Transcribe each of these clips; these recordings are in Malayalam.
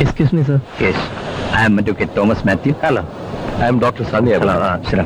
Excuse me sir yes I'm advocate Thomas Mathew hello I'm doctor Sandhya hello ആ ശരി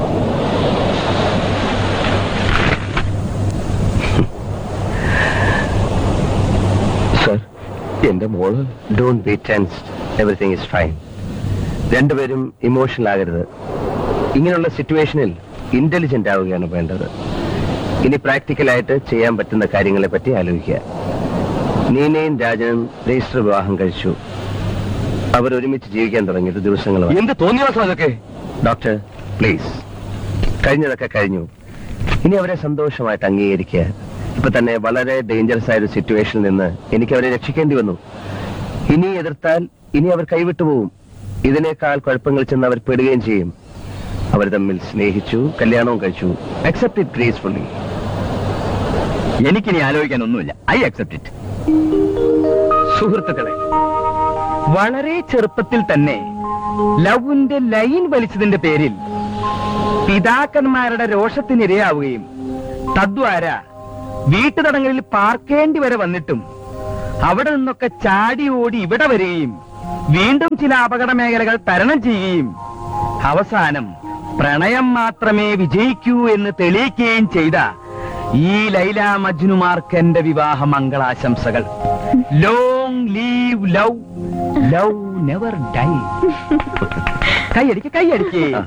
സർ എന്റെ മോള് don't be tense everything is fine രണ്ടുപേരും ഇമോഷണൽ ആകരുത് ഇങ്ങനെയുള്ള സിറ്റുവേഷനിൽ ഇന്റലിജന്റ് ആവുകയാണ് വേണ്ടത് ഇനി പ്രാക്ടിക്കലായിട്ട് ചെയ്യാൻ പറ്റുന്ന കാര്യങ്ങളെ പറ്റി ആലോചിക്കുക നീനയും രാജനും രജിസ്റ്റർ വിവാഹം കഴിച്ചു അവർ ഒരുമിച്ച് ജീവിക്കാൻ തുടങ്ങിയിട്ട് ദിവസങ്ങൾ എന്ത് തോന്നിയ അതൊക്കെ ഡോക്ടർ പ്ലീസ് കഴിഞ്ഞതൊക്കെ കഴിഞ്ഞു ഇനി അവരെ സന്തോഷമായിട്ട് അംഗീകരിക്കുക ഇപ്പൊ തന്നെ വളരെ ഡേഞ്ചറസ് ആയ ഒരു സിറ്റുവേഷനിൽ നിന്ന് എനിക്ക് അവരെ രക്ഷിക്കേണ്ടി വന്നു ഇനി എതിർത്താൽ ഇനി അവർ കൈവിട്ടു പോവും ഇതിനേക്കാൾ കുഴപ്പങ്ങൾ ചെന്ന് അവർ പെടുകയും ചെയ്യും അവർ തമ്മിൽ സ്നേഹിച്ചു കല്യാണവും കഴിച്ചു അക്സെപ്റ്റ് ഇറ്റ് ഗ്രേസ്ഫുള്ളി എനിക്കിനി ആലോചിക്കാൻ ഒന്നുമില്ല ഐ അക്സെപ്റ്റ് ഇറ്റ് സുഹൃത്തുക്കളെ വളരെ ചെറുപ്പത്തിൽ തന്നെ ലവിന്റെ ലൈൻ വലിച്ചതിന്റെ പേരിൽ പിതാക്കന്മാരുടെ രോഷത്തിനിരയാവുകയും തദ്വാര വീട്ടുതടങ്ങളിൽ പാർക്കേണ്ടി വരെ വന്നിട്ടും അവിടെ നിന്നൊക്കെ ചാടി ഓടി ഇവിടെ വരികയും വീണ്ടും ചില അപകട മേഖലകൾ തരണം ചെയ്യുകയും അവസാനം പ്രണയം മാത്രമേ വിജയിക്കൂ എന്ന് തെളിയിക്കുകയും ചെയ്ത ഈ ലൈല മജ്നുമാർക്ക് എന്റെ വിവാഹ മംഗളാശംസകൾ long live love love never die കൈയടിക്ക് കൈയടിക്ക് ആ.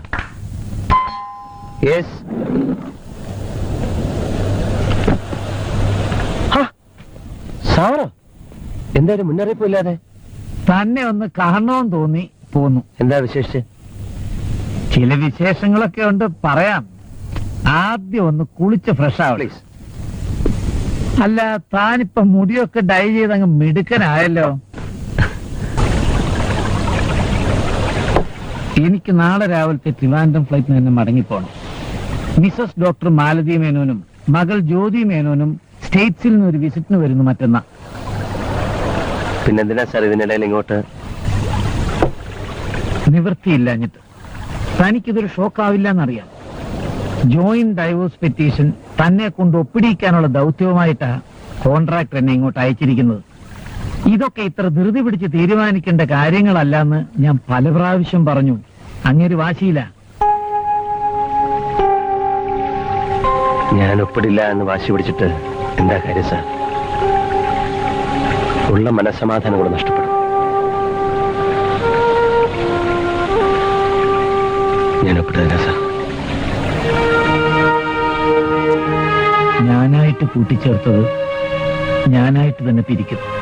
യെസ് സാറോ എന്തായാലും മുന്നറിയിപ്പ് ഇല്ലാതെ തന്നെ ഒന്ന് കാണണമെന്ന് തോന്നി പോന്നു എന്താ വിശേഷിച്ച് ചില വിശേഷങ്ങളൊക്കെ ഉണ്ട് പറയാം ആദ്യം ഒന്ന് കുളിച്ച് ഫ്രഷ് ആവണം പ്ലീസ് അല്ല താനിപ്പൊ മുടിയൊക്കെ ഡൈ ചെയ്ത് അങ്ങ് മിടുക്കനായല്ലോ എനിക്ക് നാളെ രാവിലത്തെ ട്രിവാൻഡ്രം ഫ്ലൈറ്റിൽ നിന്ന് മടങ്ങിപ്പോണം മിസസ് ഡോക്ടർ മാലതി മേനോനും മകൾ ജ്യോതി മേനോനും സ്റ്റേറ്റ്സിൽ നിന്ന് ഒരു വിസിറ്റിന് വരുന്നു മറ്റന്നാ പിന്നെന്തിനാ സാർ ഇതിനിടയിൽ ഇങ്ങോട്ട് നിവൃത്തിയില്ലഞ്ഞിട്ട് തനിക്കിതൊരു ഷോക്കാവില്ല എന്നറിയാം ജോയിന്റ് ഡൈവോഴ്സ് പെറ്റീഷൻ തന്നെ കൊണ്ട് ഒപ്പിടിക്കാനുള്ള ദൗത്യവുമായിട്ടാ കോൺട്രാക്ടർ എന്നെ ഇങ്ങോട്ട് അയച്ചിരിക്കുന്നത് ഇതൊക്കെ ഇത്ര ധൃതി പിടിച്ച് തീരുമാനിക്കേണ്ട കാര്യങ്ങളല്ല എന്ന് ഞാൻ പല പ്രാവശ്യം പറഞ്ഞു അങ്ങേര് വാശിയില്ല ഞാൻ ഒപ്പിടില്ല എന്ന് വാശി പിടിച്ചിട്ട് എന്താ കാര്യം സാർ ഉള്ള മനസ്സമാധാനം കൂടെ നഷ്ടപ്പെടും ഞാൻ ഒപ്പിട്ടതില്ല സാർ ഞാനായിട്ട് കൂട്ടിച്ചേർത്തത് ഞാനായിട്ട് തന്നെ പിരിക്കും